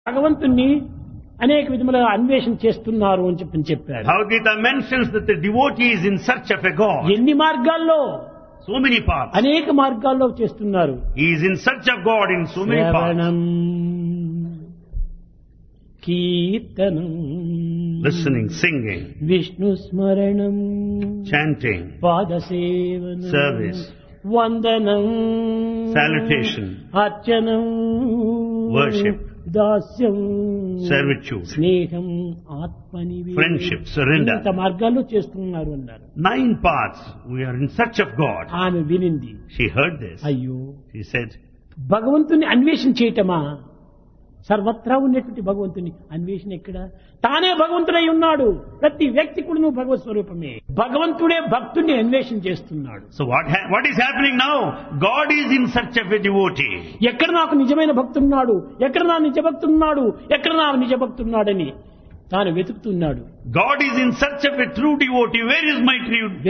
భగవంతుణ్ణి అనేక విధములుగా అన్వేషణ చేస్తున్నారు అని చెప్పి చెప్పాడు Bhagavad Gita mentions that the devotee is in search of a God. ఎన్ని మార్గాల్లో So many paths. అనేక మార్గాల్లో చేస్తున్నారు He is in search of God in so many paths. శ్రవణం కీర్తనం Listening, singing, విష్ణు స్మరణం chanting, పాదసేవనం Service. వందనం Salutation. అర్చనం Worship. దాస్యం servitude, స్నేహం ఆత్మనివేదనం. Friendship, surrender. ఇంత మార్గాల్లో చేస్తున్నారు అన్నారు nine paths. We are in search of God. ఆమె వినింది She heard this. అయ్యో She said, భగవంతుని అన్వేషణ చేయటమా సర్వత్రా ఉన్నటువంటి భగవంతుని అన్వేషణ ఎక్కడ తానే భగవంతుడై ఉన్నాడు ప్రతి వ్యక్తి కూడా నువ్వు భగవత్ స్వరూపమే భగవంతుడే భక్తుడిని అన్వేషణ చేస్తున్నాడు so what, ha- what is happening now? God is in search of a devotee. ఎక్కడ నాకు నిజమైన భక్తున్నాడు ఎక్కడ నా నిజ భక్తున్నాడు ఎక్కడ నా నిజ భక్తున్నాడని తాను వెతుకుతున్నాడు God is in search of a true devotee. Where is my true